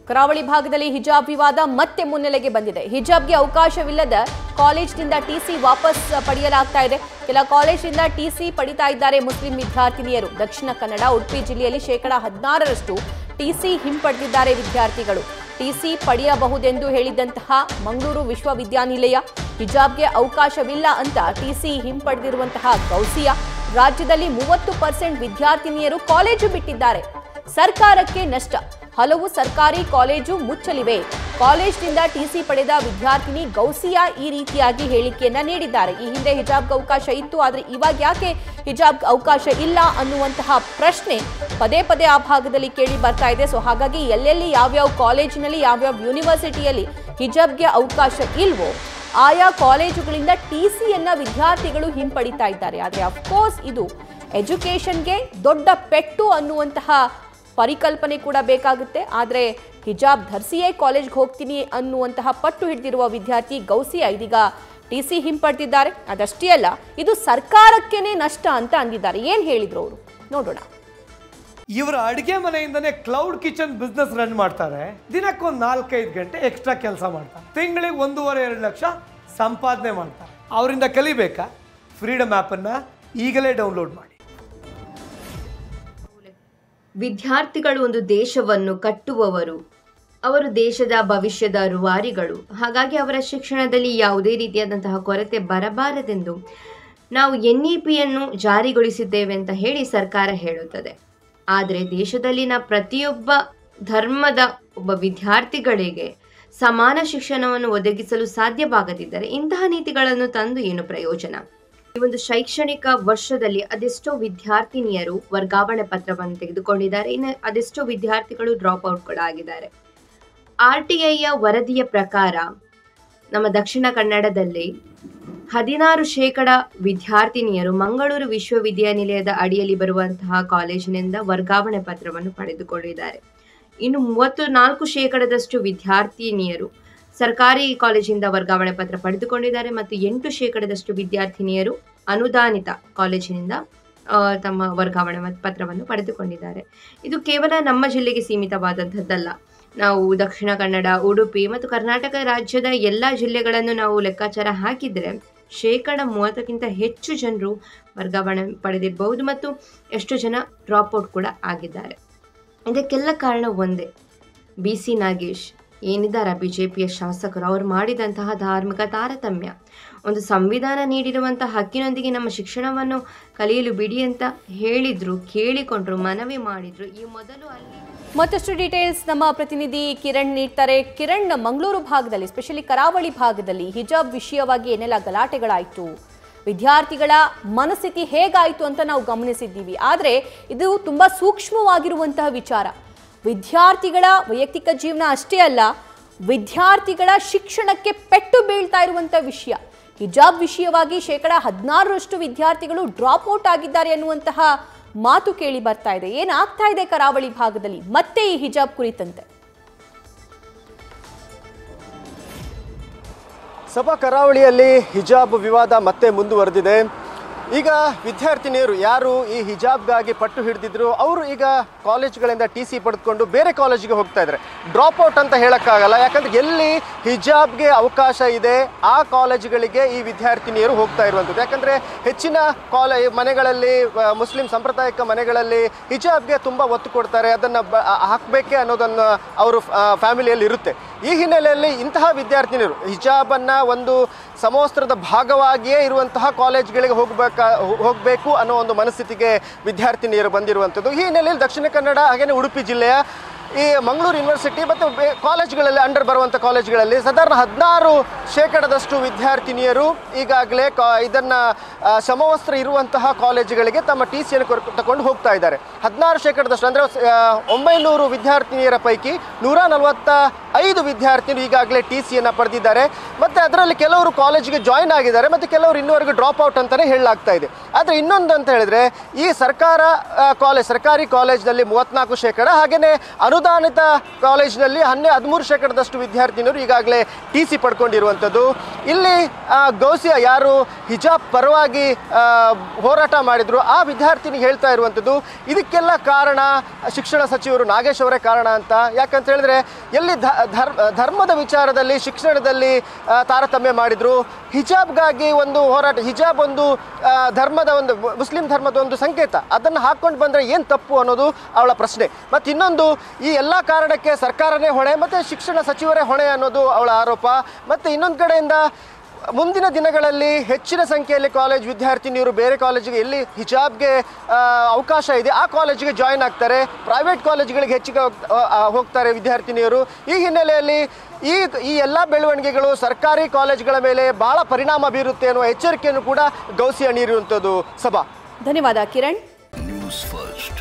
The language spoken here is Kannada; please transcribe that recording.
ಕರಾವಳಿ ಭಾಗದಲ್ಲಿ ಹಿಜಾಬ್ ವಿವಾದ ಮತ್ತೆ ಮುನ್ನೆಲೆಗೆ ಬಂದಿದೆ ಹಿಜಾಬ್ಗೆ ಅವಕಾಶವಿಲ್ಲದ ಕಾಲೇಜಿನಿಂದ ಟಿಸಿ ವಾಪಸ್ ಪಡೆಯಲಾಗ್ತಾ ಇದೆ ಕೆಲ ಕಾಲೇಜಿನಿಂದ ಟಿಸಿ ಪಡಿತಾ ಇದ್ದಾರೆ ಮುಸ್ಲಿಂ ವಿದ್ಯಾರ್ಥಿನಿಯರು ದಕ್ಷಿಣ ಕನ್ನಡ ಉಡುಪಿ ಜಿಲ್ಲೆಯಲ್ಲಿ ಶೇಕಡಾ ಹದಿನಾರರಷ್ಟು ಟಿಸಿ ಹಿಂಪಡೆದಿದ್ದಾರೆ ವಿದ್ಯಾರ್ಥಿಗಳು ಟಿಸಿ ಪಡೆಯಬಹುದೆಂದು ಹೇಳಿದಂತಹ ಮಂಗಳೂರು ವಿಶ್ವವಿದ್ಯಾನಿಲಯ ಹಿಜಾಬ್ಗೆ ಅವಕಾಶವಿಲ್ಲ ಅಂತ ಟಿಸಿ ಹಿಂಪಡೆದಿರುವಂತಹ ಗೌಸಿಯಾ ರಾಜ್ಯದಲ್ಲಿ ಮೂವತ್ತು ಪರ್ಸೆಂಟ್ ವಿದ್ಯಾರ್ಥಿನಿಯರು ಕಾಲೇಜು ಬಿಟ್ಟಿದ್ದಾರೆ ಸರ್ಕಾರಕ್ಕೆ ನಷ್ಟ ಹಲವು ಸರ್ಕಾರಿ ಕಾಲೇಜು ಮುಚ್ಚಲಿವೆ ಕಾಲೇಜಿನಿಂದ ಟಿಸಿ ಪಡೆದ ವಿದ್ಯಾರ್ಥಿನಿ ಗೌಸಿಯಾ ಈ ರೀತಿಯಾಗಿ ಹೇಳಿಕೆಯನ್ನ ನೀಡಿದ್ದಾರೆ ಈ ಹಿಂದೆ ಹಿಜಾಬ್ಗೆ ಅವಕಾಶ ಇತ್ತು ಆದರೆ ಇವಾಗ ಯಾಕೆ ಹಿಜಾಬ್ಗೆ ಅವಕಾಶ ಇಲ್ಲ ಅನ್ನುವಂತಹ ಪ್ರಶ್ನೆ ಪದೇ ಪದೇ ಆ ಭಾಗದಲ್ಲಿ ಕೇಳಿ ಬರ್ತಾ ಇದೆ ಸೊ ಹಾಗಾಗಿ ಎಲ್ಲೆಲ್ಲಿ ಯಾವ್ಯಾವ ಕಾಲೇಜಿನಲ್ಲಿ ಯಾವ್ಯಾವ ಯೂನಿವರ್ಸಿಟಿಯಲ್ಲಿ ಹಿಜಾಬ್ಗೆ ಅವಕಾಶ ಇಲ್ವೋ ಆಯಾ ಕಾಲೇಜುಗಳಿಂದ ಟಿ ಸಿಯನ್ನ ವಿದ್ಯಾರ್ಥಿಗಳು ಹಿಂಪಡಿತಾ ಇದ್ದಾರೆ ಆದರೆ ಅಫ್ಕೋರ್ಸ್ ಇದು ಎಜುಕೇಷನ್ಗೆ ದೊಡ್ಡ ಪೆಟ್ಟು ಅನ್ನುವಂತಹ ಪರಿಕಲ್ಪನೆ ಕೂಡ ಬೇಕಾಗುತ್ತೆ ಆದರೆ ಹಿಜಾಬ್ ಧರಿಸಿಯೇ ಕಾಲೇಜ್ಗೆ ಹೋಗ್ತೀನಿ ಅನ್ನುವಂತಹ ಪಟ್ಟು ಹಿಡಿದಿರುವ ವಿದ್ಯಾರ್ಥಿ ಗೌಸಿಯಾ ಇದೀಗ ಟಿ ಸಿ ಹಿಂಪಡೆದಿದ್ದಾರೆ ಅದಷ್ಟೇ ಅಲ್ಲ ಇದು ಸರ್ಕಾರಕ್ಕೇನೆ ನಷ್ಟ ಅಂತ ಅಂದಿದ್ದಾರೆ ಏನು ಹೇಳಿದ್ರು ಅವರು ನೋಡೋಣ ಇವರ ಅಡುಗೆ ಮನೆಯಿಂದನೇ ಕ್ಲೌಡ್ ಕಿಚನ್ ಬಿಸ್ನೆಸ್ ರನ್ ಮಾಡ್ತಾರೆ ದಿನಕ್ಕೊಂದು ನಾಲ್ಕೈದು ಗಂಟೆ ಎಕ್ಸ್ಟ್ರಾ ಕೆಲಸ ಮಾಡ್ತಾರೆ ತಿಂಗಳಿಗೆ ಒಂದೂವರೆ ಎರಡು ಲಕ್ಷ ಸಂಪಾದನೆ ಮಾಡ್ತಾರೆ ಅವರಿಂದ ಕಲಿಬೇಕಾ ಫ್ರೀಡಮ್ ಆ್ಯಪನ್ನು ಈಗಲೇ ಡೌನ್ಲೋಡ್ ಮಾಡಿ ವಿದ್ಯಾರ್ಥಿಗಳು ಒಂದು ದೇಶವನ್ನು ಕಟ್ಟುವವರು ಅವರು ದೇಶದ ಭವಿಷ್ಯದ ರೂವಾರಿಗಳು ಹಾಗಾಗಿ ಅವರ ಶಿಕ್ಷಣದಲ್ಲಿ ಯಾವುದೇ ರೀತಿಯಾದಂತಹ ಕೊರತೆ ಬರಬಾರದೆಂದು ನಾವು ಎನ್ ಇ ಪಿಯನ್ನು ಜಾರಿಗೊಳಿಸಿದ್ದೇವೆ ಅಂತ ಹೇಳಿ ಸರ್ಕಾರ ಹೇಳುತ್ತದೆ ಆದರೆ ದೇಶದಲ್ಲಿನ ಪ್ರತಿಯೊಬ್ಬ ಧರ್ಮದ ಒಬ್ಬ ವಿದ್ಯಾರ್ಥಿಗಳಿಗೆ ಸಮಾನ ಶಿಕ್ಷಣವನ್ನು ಒದಗಿಸಲು ಸಾಧ್ಯವಾಗದಿದ್ದರೆ ಇಂತಹ ನೀತಿಗಳನ್ನು ತಂದು ಏನು ಪ್ರಯೋಜನ ಈ ಒಂದು ಶೈಕ್ಷಣಿಕ ವರ್ಷದಲ್ಲಿ ಅದೆಷ್ಟೋ ವಿದ್ಯಾರ್ಥಿನಿಯರು ವರ್ಗಾವಣೆ ಪತ್ರವನ್ನು ತೆಗೆದುಕೊಂಡಿದ್ದಾರೆ ಇನ್ನು ಅದೆಷ್ಟೋ ವಿದ್ಯಾರ್ಥಿಗಳು ಡ್ರಾಪ್ ಔಟ್ ಕೂಡ ಆಗಿದ್ದಾರೆ ಆರ್ ಟಿ ಐಯ ವರದಿಯ ಪ್ರಕಾರ ನಮ್ಮ ದಕ್ಷಿಣ ಕನ್ನಡದಲ್ಲಿ ಹದಿನಾರು ಶೇಕಡ ವಿದ್ಯಾರ್ಥಿನಿಯರು ಮಂಗಳೂರು ವಿಶ್ವವಿದ್ಯಾನಿಲಯದ ಅಡಿಯಲ್ಲಿ ಬರುವಂತಹ ಕಾಲೇಜಿನಿಂದ ವರ್ಗಾವಣೆ ಪತ್ರವನ್ನು ಪಡೆದುಕೊಂಡಿದ್ದಾರೆ ಇನ್ನು ಮೂವತ್ತು ನಾಲ್ಕು ಶೇಕಡದಷ್ಟು ವಿದ್ಯಾರ್ಥಿನಿಯರು ಸರ್ಕಾರಿ ಕಾಲೇಜಿಂದ ವರ್ಗಾವಣೆ ಪತ್ರ ಪಡೆದುಕೊಂಡಿದ್ದಾರೆ ಮತ್ತು ಎಂಟು ಶೇಕಡದಷ್ಟು ವಿದ್ಯಾರ್ಥಿನಿಯರು ಅನುದಾನಿತ ಕಾಲೇಜಿನಿಂದ ಆ, ತಮ್ಮ ವರ್ಗಾವಣೆ ಮತ್- ಪತ್ರವನ್ನು ಪಡೆದುಕೊಂಡಿದ್ದಾರೆ ಇದು ಕೇವಲ ನಮ್ಮ ಜಿಲ್ಲೆಗೆ ಸೀಮಿತವಾದಂಥದ್ದಲ್ಲ ನಾವು ದಕ್ಷಿಣ ಕನ್ನಡ ಉಡುಪಿ ಮತ್ತು ಕರ್ನಾಟಕ ರಾಜ್ಯದ ಎಲ್ಲ ಜಿಲ್ಲೆಗಳನ್ನು ನಾವು ಲೆಕ್ಕಾಚಾರ ಹಾಕಿದರೆ ಶೇಕಡ ಮೂವತ್ತಕ್ಕಿಂತ ಹೆಚ್ಚು ಜನರು ವರ್ಗಾವಣೆ ಪಡೆದಿರಬಹುದು ಮತ್ತು ಎಷ್ಟು ಜನ ಡ್ರಾಪ್ ಔಟ್ ಕೂಡ ಆಗಿದ್ದಾರೆ ಇದಕ್ಕೆಲ್ಲ ಕಾರಣ ಒಂದೇ ಬಿ ಸಿ ನಾಗೇಶ್ ಏನಿದ್ದಾರೆ ಬಿ ಜೆ ಪಿಯ ಶಾಸಕರು ಅವರು ಮಾಡಿದಂತಹ ಧಾರ್ಮಿಕ ತಾರತಮ್ಯ ಒಂದು ಸಂವಿಧಾನ ನೀಡಿರುವಂತಹ ಹಕ್ಕಿನೊಂದಿಗೆ ನಮ್ಮ ಶಿಕ್ಷಣವನ್ನು ಕಲಿಯಲು ಬಿಡಿ ಅಂತ ಹೇಳಿದ್ರು ಕೇಳಿಕೊಂಡ್ರು ಮನವಿ ಮಾಡಿದ್ರು ಈ ಮೊದಲು ಅಲ್ಲಿ ಮತ್ತಷ್ಟು ಡೀಟೇಲ್ಸ್ ನಮ್ಮ ಪ್ರತಿನಿಧಿ ಕಿರಣ್ ನೀಡ್ತಾರೆ ಕಿರಣ್ ಮಂಗಳೂರು ಭಾಗದಲ್ಲಿ ಸ್ಪೆಷಲಿ ಕರಾವಳಿ ಭಾಗದಲ್ಲಿ ಹಿಜಾಬ್ ವಿಷಯವಾಗಿ ಏನೆಲ್ಲ ಗಲಾಟೆಗಳಾಯಿತು ವಿದ್ಯಾರ್ಥಿಗಳ ಮನಸ್ಥಿತಿ ಹೇಗಾಯಿತು ಅಂತ ನಾವು ಗಮನಿಸಿದ್ದೀವಿ ಆದರೆ ಇದು ತುಂಬ ಸೂಕ್ಷ್ಮವಾಗಿರುವಂತಹ ವಿಚಾರ ವಿದ್ಯಾರ್ಥಿಗಳ ವೈಯಕ್ತಿಕ ಜೀವನ ಅಷ್ಟೇ ಅಲ್ಲ ವಿದ್ಯಾರ್ಥಿಗಳ ಶಿಕ್ಷಣಕ್ಕೆ ಪೆಟ್ಟು ಬೀಳ್ತಾ ಇರುವಂಥ ವಿಷಯ ಹಿಜಾಬ್ ವಿಷಯವಾಗಿ ಶೇಕಡ ಹದಿನಾರರಷ್ಟು ವಿದ್ಯಾರ್ಥಿಗಳು ಡ್ರಾಪ್ ಔಟ್ ಆಗಿದ್ದಾರೆ ಅನ್ನುವಂತಹ ಮಾತು ಕೇಳಿ ಬರ್ತಾ ಇದೆ ಏನಾಗ್ತಾ ಇದೆ ಕರಾವಳಿ ಭಾಗದಲ್ಲಿ ಮತ್ತೆ ಈ ಹಿಜಾಬ್ ಕುರಿತಂತೆ ಸಭಾ ಕರಾವಳಿಯಲ್ಲಿ ಹಿಜಾಬ್ ವಿವಾದ ಮತ್ತೆ ಮುಂದುವರೆದಿದೆ ಈಗ ವಿದ್ಯಾರ್ಥಿನಿಯರು ಯಾರು ಈ ಹಿಜಾಬ್ಗಾಗಿ ಪಟ್ಟು ಹಿಡಿದಿದ್ರು ಅವರು ಈಗ ಕಾಲೇಜ್ಗಳಿಂದ ಟಿ ಸಿ ಪಡೆದುಕೊಂಡು ಬೇರೆ ಕಾಲೇಜಿಗೆ ಹೋಗ್ತಾ ಇದ್ದಾರೆ ಡ್ರಾಪ್ ಔಟ್ ಅಂತ ಹೇಳೋಕ್ಕಾಗಲ್ಲ ಯಾಕಂದ್ರೆ ಎಲ್ಲಿ ಹಿಜಾಬ್ಗೆ ಅವಕಾಶ ಇದೆ ಆ ಕಾಲೇಜುಗಳಿಗೆ ಈ ವಿದ್ಯಾರ್ಥಿನಿಯರು ಹೋಗ್ತಾ ಇರುವಂಥದ್ದು ಯಾಕಂದ್ರೆ ಹೆಚ್ಚಿನ ಕಾಲೇ ಮನೆಗಳಲ್ಲಿ ಆ, ಮುಸ್ಲಿಂ ಸಾಂಪ್ರದಾಯಿಕ ಮನೆಗಳಲ್ಲಿ ಹಿಜಾಬ್ಗೆ ತುಂಬ ಒತ್ತು ಕೊಡ್ತಾರೆ ಅದನ್ನು ಬ ಹಾಕಬೇಕೆ ಅನ್ನೋದನ್ನು ಅವರು ಫ್ಯಾಮಿಲಿಯಲ್ಲಿ ಇರುತ್ತೆ ಈ ಹಿನ್ನೆಲೆಯಲ್ಲಿ ಇಂತಹ ವಿದ್ಯಾರ್ಥಿನಿಯರು ಹಿಜಾಬನ್ನು ಒಂದು ಸಮವಸ್ತ್ರದ ಭಾಗವಾಗಿಯೇ ಇರುವಂತಹ ಕಾಲೇಜ್ಗಳಿಗೆ ಹೋಗಬೇಕಾ ಹೋಗಬೇಕು ಅನ್ನೋ ಒಂದು ಮನಸ್ಥಿತಿಗೆ ವಿದ್ಯಾರ್ಥಿನಿಯರು ಬಂದಿರುವಂಥದ್ದು ಈ ಹಿನ್ನೆಲೆಯಲ್ಲಿ ದಕ್ಷಿಣ ಕನ್ನಡ ಹಾಗೆಯೇ ಉಡುಪಿ ಜಿಲ್ಲೆಯ ಈ ಮಂಗಳೂರು ಯೂನಿವರ್ಸಿಟಿ ಮತ್ತು ಬೇ ಕಾಲೇಜ್ಗಳಲ್ಲಿ ಅಂಡರ್ ಬರುವಂಥ ಕಾಲೇಜ್ಗಳಲ್ಲಿ ಸಾಧಾರಣ ಹದಿನಾರು ಶೇಕಡದಷ್ಟು ವಿದ್ಯಾರ್ಥಿನಿಯರು ಈಗಾಗಲೇ ಕಾ ಇದನ್ನು ಆ, ಸಮವಸ್ತ್ರ ಇರುವಂತಹ ಕಾಲೇಜುಗಳಿಗೆ ತಮ್ಮ ಟಿ ಸಿಯನ್ನು ತಗೊಂಡು ಹೋಗ್ತಾ ಇದ್ದಾರೆ ಹದಿನಾರು ಶೇಕಡದಷ್ಟು ಅಂದರೆ ಒಂಬೈನೂರು ವಿದ್ಯಾರ್ಥಿನಿಯರ ಪೈಕಿ ನೂರ ನಲವತ್ತ ಐದು ವಿದ್ಯಾರ್ಥಿಗಳು ಈಗಾಗಲೇ ಟಿ ಸಿಯನ್ನು ಪಡೆದಿದ್ದಾರೆ ಮತ್ತು ಅದರಲ್ಲಿ ಕೆಲವರು ಕಾಲೇಜಿಗೆ ಜಾಯಿನ್ ಆಗಿದ್ದಾರೆ ಮತ್ತು ಕೆಲವರು ಇನ್ನೂವರೆಗೂ ಡ್ರಾಪ್ ಔಟ್ ಅಂತಲೇ ಹೇಳಲಾಗ್ತಾ ಇದೆ ಆದರೆ ಇನ್ನೊಂದು ಅಂತ ಹೇಳಿದ್ರೆ ಈ ಸರ್ಕಾರ ಆ, ಕಾಲೇಜ್ ಸರ್ಕಾರಿ ಕಾಲೇಜ್ನಲ್ಲಿ ಮೂವತ್ನಾಲ್ಕು ಶೇಕಡ ಹಾಗೆಯೇ ಅನುದಾನಿತ ಕಾಲೇಜಿನಲ್ಲಿ ಹನ್ನೆ ಹದಿಮೂರು ಶೇಕಡದಷ್ಟು ವಿದ್ಯಾರ್ಥಿನಿಯರು ಈಗಾಗಲೇ ಟಿ ಸಿ ಪಡ್ಕೊಂಡಿರುವಂಥದ್ದು ಇಲ್ಲಿ ಆ, ಗೌಸಿಯಾ ಯಾರು ಹಿಜಾಬ್ ಪರವಾಗಿ ಆ, ಹೋರಾಟ ಮಾಡಿದ್ರು ಆ ವಿದ್ಯಾರ್ಥಿನಿ ಹೇಳ್ತಾ ಇರುವಂಥದ್ದು ಇದಕ್ಕೆಲ್ಲ ಕಾರಣ ಶಿಕ್ಷಣ ಸಚಿವರು ನಾಗೇಶ್ ಅವರೇ ಕಾರಣ ಅಂತ ಯಾಕಂತ ಹೇಳಿದ್ರೆ ಎಲ್ಲಿ ಧ- ಧರ್ಮ ಧರ್ಮದ ವಿಚಾರದಲ್ಲಿ ಶಿಕ್ಷಣದಲ್ಲಿ ಆ, ತಾರತಮ್ಯ ಮಾಡಿದ್ರು ಹಿಜಾಬ್ಗಾಗಿ ಒಂದು ಹೋರಾಟ ಹಿಜಾಬ್ ಒಂದು ಆ, ಧರ್ಮದ ಒಂದು ಮು- ಮುಸ್ಲಿಂ ಧರ್ಮದ ಒಂದು ಸಂಕೇತ ಅದನ್ನು ಹಾಕೊಂಡು ಬಂದರೆ ಏನು ತಪ್ಪು ಅನ್ನೋದು ಅವಳ ಪ್ರಶ್ನೆ ಮತ್ತು ಇನ್ನೊಂದು ಈ ಎಲ್ಲ ಕಾರಣಕ್ಕೆ ಸರ್ಕಾರನೇ ಹೊಣೆ ಮತ್ತು ಶಿಕ್ಷಣ ಸಚಿವರೇ ಹೊಣೆ ಅನ್ನೋದು ಅವಳ ಆರೋಪ ಮತ್ತು ಇನ್ನೊಂದು ಕಡೆಯಿಂದ ಮುಂದಿನ ದಿನಗಳಲ್ಲಿ ಹೆಚ್ಚಿನ ಸಂಖ್ಯೆಯಲ್ಲಿ ಕಾಲೇಜ್ ವಿದ್ಯಾರ್ಥಿನಿಯರು ಬೇರೆ ಕಾಲೇಜಿಗೆ ಎಲ್ಲಿ ಹಿಜಾಬ್ಗೆ ಆ, ಅವಕಾಶ ಇದೆ ಆ ಕಾಲೇಜಿಗೆ ಜಾಯಿನ್ ಆಗ್ತಾರೆ ಪ್ರೈವೇಟ್ ಕಾಲೇಜ್ಗಳಿಗೆ ಹೆಚ್ಚಿಗೆ ಹೋಗ್- ಆ, ಆ, ಹೋಗ್ತಾರೆ ವಿದ್ಯಾರ್ಥಿನಿಯರು ಈ ಹಿನ್ನೆಲೆಯಲ್ಲಿ ಈ ಈ ಎಲ್ಲ ಬೆಳವಣಿಗೆಗಳು ಸರ್ಕಾರಿ ಕಾಲೇಜ್ಗಳ ಮೇಲೆ ಬಹಳ ಪರಿಣಾಮ ಬೀರುತ್ತೆ ಅನ್ನುವ ಎಚ್ಚರಿಕೆಯನ್ನು ಕೂಡ ಗೌಸಿಯ ನೀಡಿರುವಂಥದ್ದು ಸಭಾ ಧನ್ಯವಾದ ಕಿರಣ್ ನ್ಯೂಸ್ ಫಸ್ಟ್